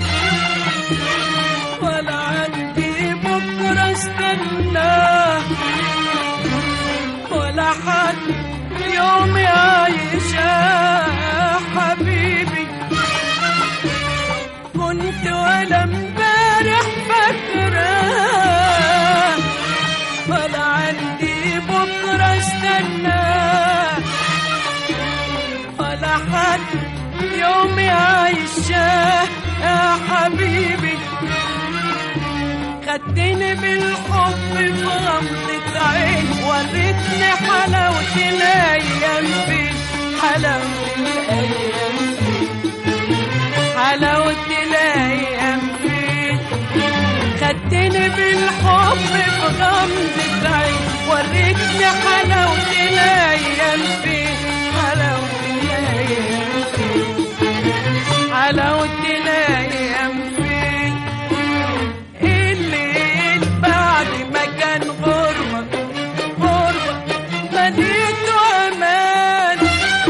ولا عندي بكرة استنى ولا حد يوم حبيبي خدتني بالحب في غمضة عين وريتني حلاوة الأيام فين حلاوة الأيام فين حلاوة الأيام فين خدتني بالحب في غمضة عين وريتني حلاوة الأيام فين حلاوة الأيام فين حلاوة الأيام فين الليل بعد ما كان غربة غربة مليته أمان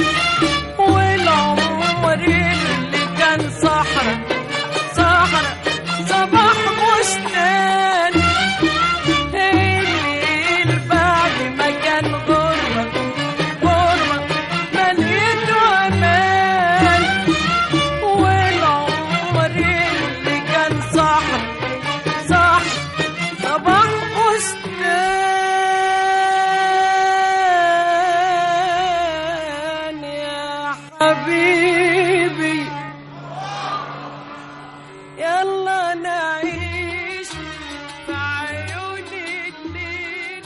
والعمر اللي كان صحرا صحرا صباح بستان الليل بعد ما كان غربة غربة مليته أمان والعمر اللي كان صحرا صح صباح بستان يا حبيبي يلا نعيش في عيون الليل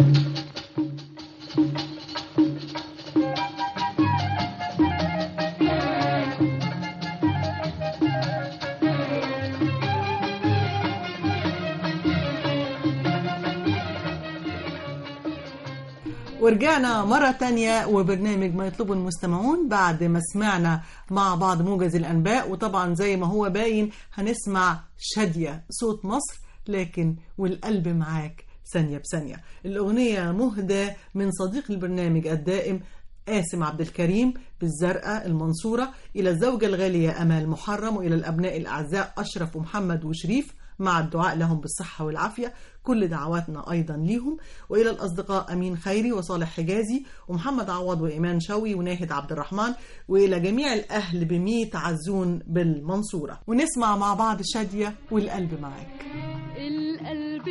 ورجعنا مرة تانية وبرنامج ما يطلبه المستمعون بعد ما سمعنا مع بعض موجز الأنباء وطبعا زي ما هو باين هنسمع شادية صوت مصر لكن والقلب معاك ثانية بثانية الأغنية مهدى من صديق البرنامج الدائم قاسم عبد الكريم بالزرقاء المنصورة إلى الزوجة الغالية أمال محرم وإلى الأبناء الأعزاء أشرف ومحمد وشريف مع الدعاء لهم بالصحة والعافية كل دعواتنا أيضا ليهم وإلى الأصدقاء أمين خيري وصالح حجازي ومحمد عوض وإيمان شوي وناهد عبد الرحمن وإلى جميع الأهل بميت عزون بالمنصورة ونسمع مع بعض شادية والقلب معاك القلب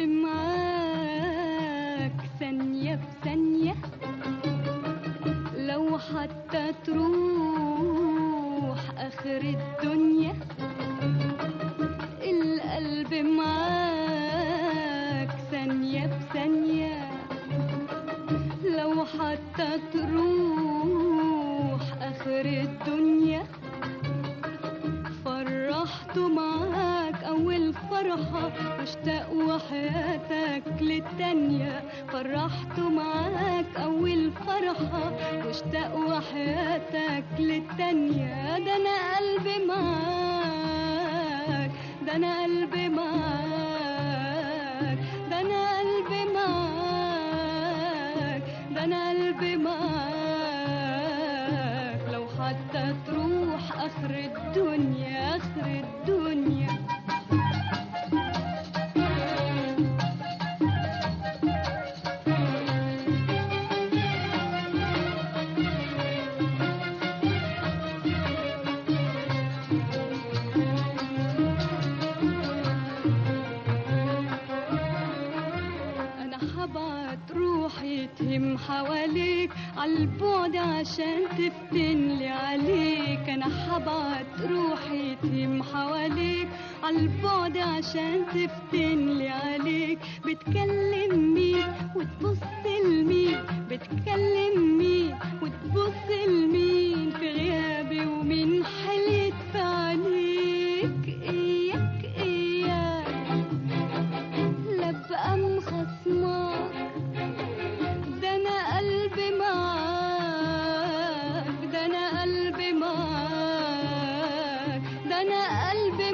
معاك ثانية بثانية لو حتى تروح آخر الدنيا القلب معاك ثانية بثانية لو حتى تروح آخر الدنيا فرحت معاك أول فرحة واشتاق وحياتك للتانية فرحت معاك أول فرحة واشتاق وحياتك للتانية ده أنا قلبي معاك ده أنا قلبي معاك ده أنا قلبي معاك ده أنا قلبي معاك لو حتى تروح آخر الدنيا آخر الدنيا انا حبعت روحي تهم حواليك عالبعد عشان تفتنلي عليك انا حبعت روحي تهم حواليك عالبعد عشان تفتنلي عليك بتكلم مين وتبص لمين بتكلم مين وتبص لمين في غيابي ومين حليت في عينيك اياك اياك لا بقى مخصمك ده انا قلبي معاك ده انا قلبي معاك ده انا قلبي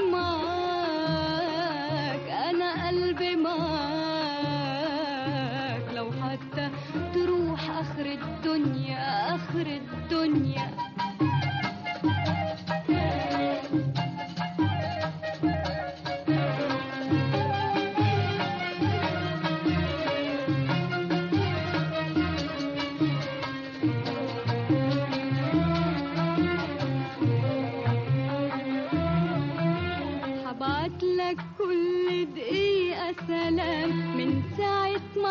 معاك انا قلبي معاك لو حتى تروح اخر الدنيا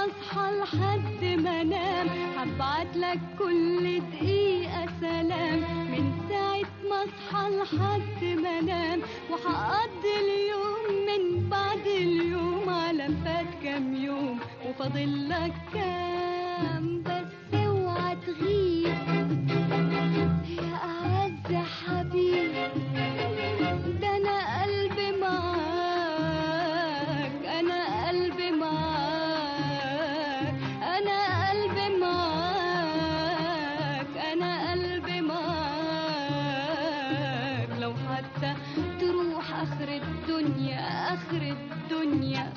ما اصحى لحد ما انام هبعت لك كل دقيقة سلام من ساعة ما اصحى لحد ما انام وهقضي اليوم من بعد اليوم على فات كام يوم وفاضل لك كام بس اوعى تغيب يا أعز حبيب ده أنا قلبي معاك أنا قلبي معاك أنا قلبي معاك أنا قلبي معاك لو حتى تروح آخر الدنيا آخر الدنيا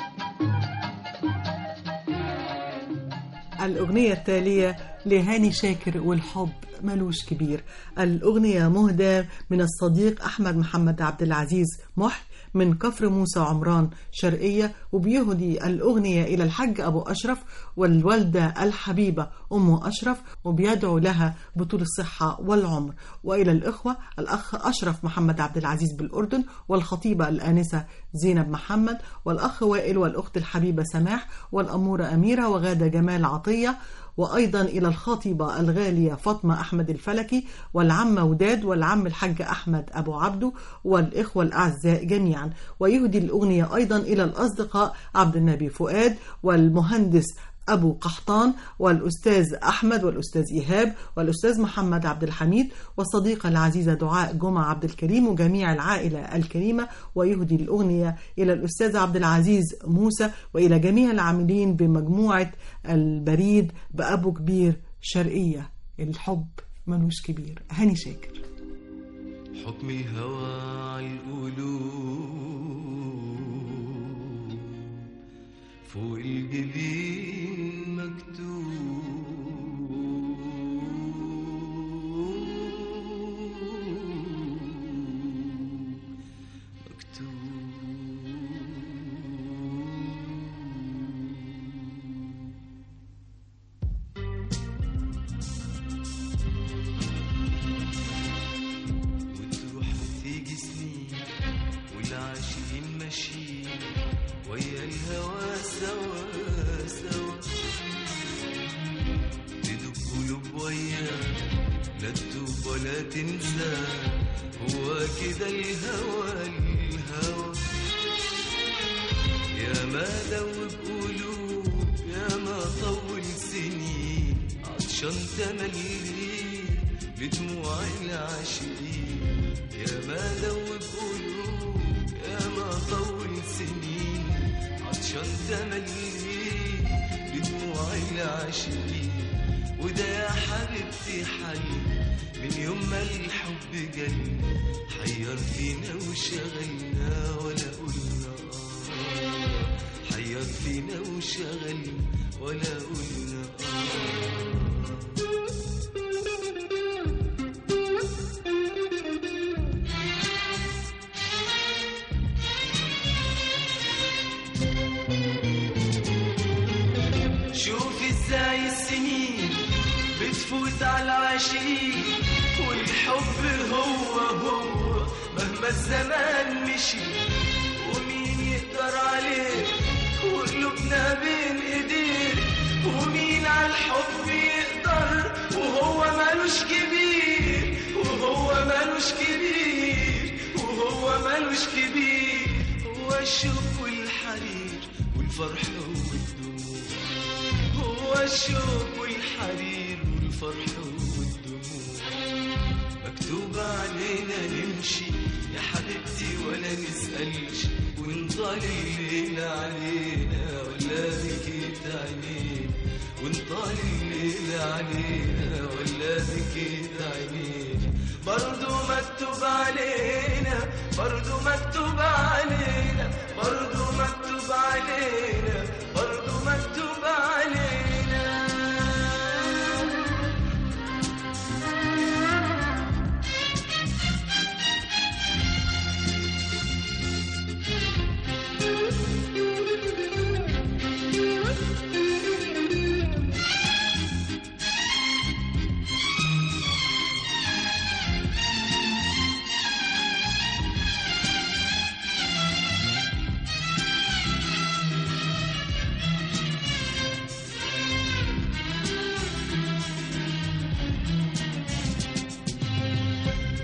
الأغنية التالية لهاني شاكر والحب ملوش كبير الأغنية مهدى من الصديق أحمد محمد عبد العزيز محي من كفر موسى عمران شرقية وبيهدي الأغنية إلى الحج أبو أشرف والوالدة الحبيبة أم أشرف وبيدعو لها بطول الصحة والعمر وإلى الإخوة الأخ أشرف محمد عبد العزيز بالأردن والخطيبة الآنسة زينب محمد والأخ وائل والأخت الحبيبة سماح والأمورة أميرة وغادة جمال عطية وأيضا إلى الخاطبة الغالية فاطمة أحمد الفلكي والعمة وداد والعم الحاج أحمد أبو عبده والإخوة الأعزاء جميعا ويهدي الأغنية أيضا إلى الأصدقاء عبد النبي فؤاد والمهندس أبو قحطان والأستاذ أحمد والأستاذ إيهاب والأستاذ محمد عبد الحميد والصديقة العزيزة دعاء جمعة عبد الكريم وجميع العائلة الكريمة ويهدي الأغنية إلى الأستاذ عبد العزيز موسى وإلى جميع العاملين بمجموعة البريد بأبو كبير شرقية الحب ملوش كبير هاني شاكر حكم الهوى على القلوب فوق الجبين مكتوب وتروح وتيجي سنين والعاشقين ماشيين ويا الهوى سوا سوا تدب قلوب وياه لا تتوب ولا تنسى هو كده الهوى الهوى يا ما دوب قلوب يا ما طول سنين عطشان تملي بدموع العاشقين يا ما دوب قلوب يا ما طول سنين عطشان تملي بدموع العاشقين وده يا حبيبتي حل من يوم ما الحب جاي حير فينا وشغلنا ولا قلنا آه حير فينا وشغلنا ولا قلنا آه شوف ازاي السنين بتفوت على العاشقين والحب هو هو مهما الزمان مشي ومين يقدر عليه وقلوبنا بين ايديه ومين على الحب يقدر وهو مالوش كبير وهو مالوش كبير وهو مالوش كبير هو الشوق والحرير والفرح والدموع هو الشوق والحرير والفرح والدموع مكتوب علينا نمشي يا حبيبتي ولا نسألش ونطال الليل علينا ولا بكيت عينينا ونطال الليل علينا ولا بكيت عينينا برضو مكتوب علينا برضو مكتوب علينا برضو مكتوب علينا برضو مكتوب علينا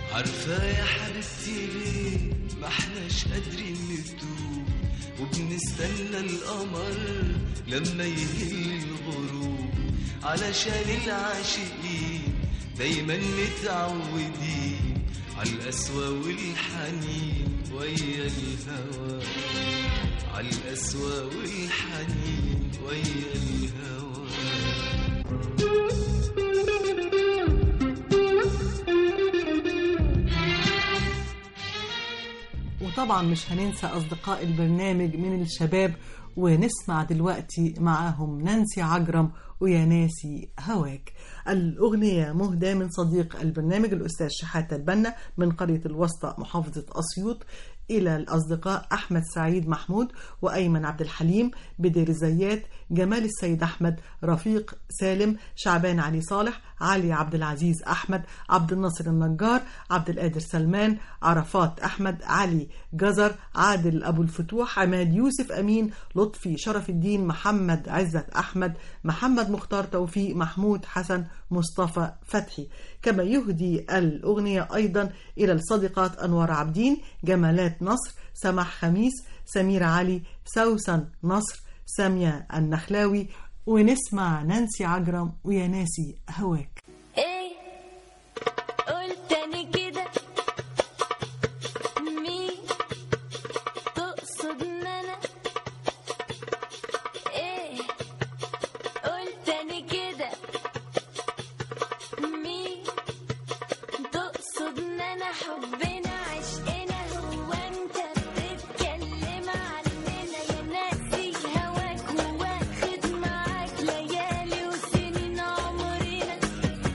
عارفة يا حبيبتي ليه ما احناش قادرين نتوب وبنستنى القمر لما يهل الغروب علشان العاشقين دايما متعودين على القسوة والحنين ويا الهوى على القسوة والحنين ويا الهوى وطبعا مش هننسى أصدقاء البرنامج من الشباب ونسمع دلوقتي معاهم نانسي عجرم ويا ناسي هواك الأغنية مهداة من صديق البرنامج الأستاذ شحاتة البنا من قرية الوسطى محافظة أسيوط إلى الأصدقاء أحمد سعيد محمود وأيمن عبد الحليم بدير الزيات جمال السيد أحمد رفيق سالم شعبان علي صالح علي عبد العزيز أحمد عبد الناصر النجار عبد القادر سلمان عرفات أحمد علي جزر عادل أبو الفتوح عماد يوسف أمين لطفي شرف الدين محمد عزت أحمد محمد مختار توفيق محمود حسن مصطفى فتحي كما يهدي الأغنية أيضا إلى الصديقات أنوار عبدين جمالات نصر سمح خميس سميرة علي سوسن نصر سامية النخلاوي ونسمع نانسي عجرم ويا ناسي هواك ايه قول تاني كده مين تقصد ان انا ايه قول تاني كده مين تقصد ان انا حبنا عشقنا هو انت بتتكلم عننا يا ناسي هواك واخد معاك ليالي وسنين عمرنا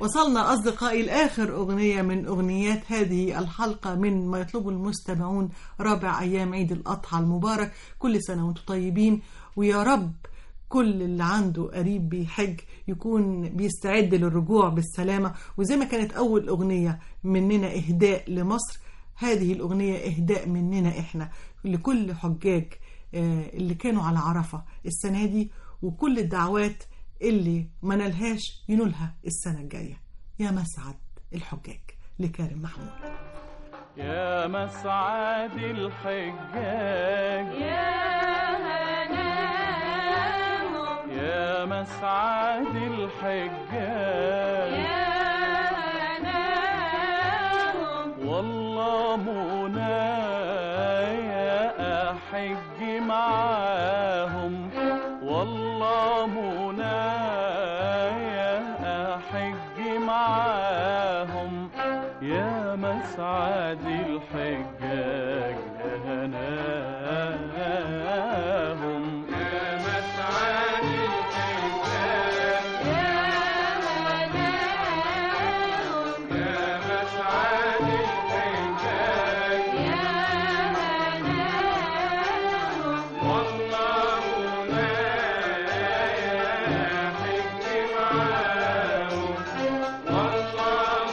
وصلنا أصدقائي لآخر أغنية من أغنيات هذه الحلقة من ما يطلبه المستمعون رابع أيام عيد الأضحى المبارك كل سنة وانتم طيبين ويا رب كل اللي عنده قريب بيحج يكون بيستعد للرجوع بالسلامة وزي ما كانت أول أغنية مننا إهداء لمصر هذه الأغنية إهداء مننا إحنا لكل حجاج آه، اللي كانوا على عرفة السنة دي وكل الدعوات اللي ما نلهاش ينولها السنة الجاية يا مسعد الحجاج لكارم محمود يا مسعد الحجاج يا مسعد الحجاج والله منايا أحج معاهم والله منايا أحج معاهم يا مسعد الحجاج يا هناهم يا مسعد الحجاج يا مسعد الحجاج والله منايا حج معاهم والله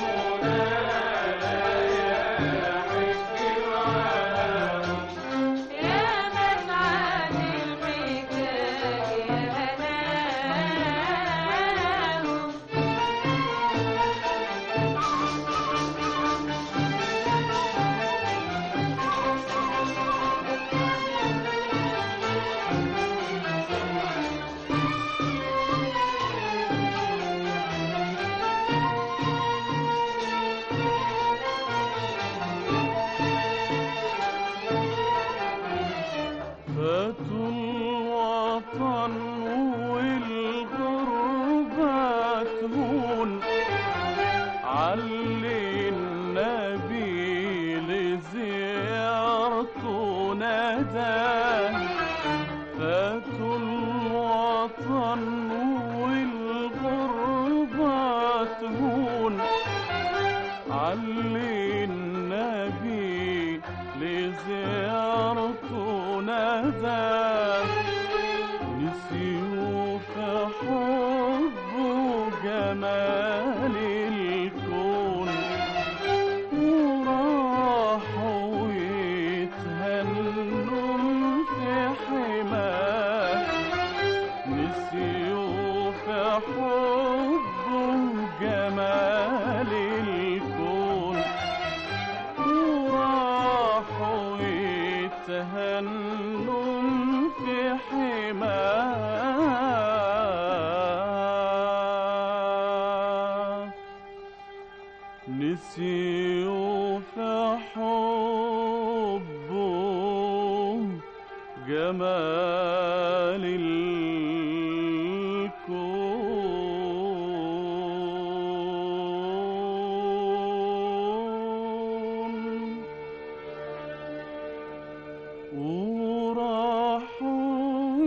منايا حج معاهم فاتوا الوطن والغربة تهون علي النبي لزيارته نادى فاتوا الوطن والغربة تهون علي النبي لزيارته نادى نسيوا في حبه جمال الكون وراحوا يتهنوا في حماه نسيوا في حبه جمال الكون وراحوا يتهنوا في حماه نسيوا في حبه جمال الكون وراحوا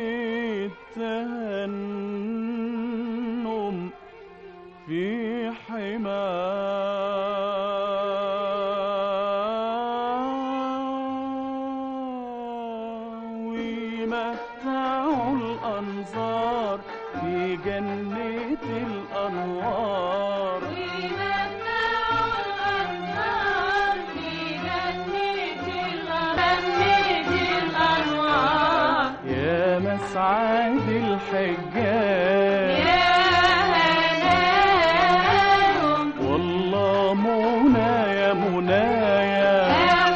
يتهنم في حماه ويمتعوا الأنظار في جنة الأنوار يا مسعد الحجاج والله منى يا منايا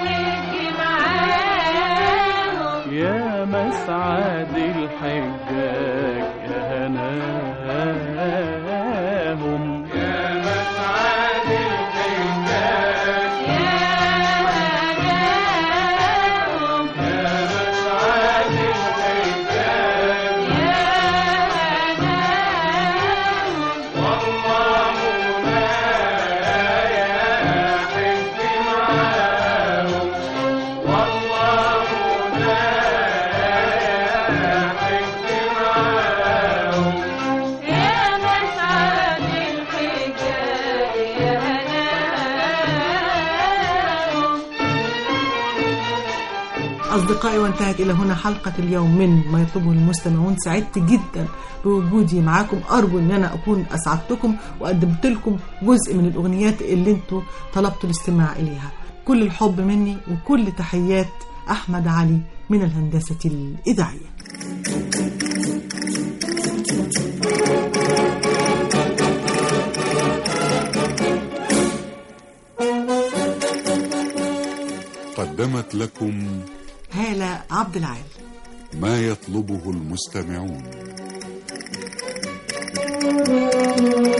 يا مسعد الحجاج يا هناهم يا مسعد الحجاج يا مسعد الحجاج أصدقائي وانتهت إلى هنا حلقة اليوم من ما يطلبه المستمعون سعدت جدا بوجودي معاكم أرجو أن أنا أكون أسعدتكم وقدمت لكم جزء من الأغنيات اللي انتوا طلبتوا الاستماع إليها كل الحب مني وكل تحيات أحمد علي من الهندسة الإذاعية قدمت لكم هالة عبد العال ما يطلبه المستمعون Thank you.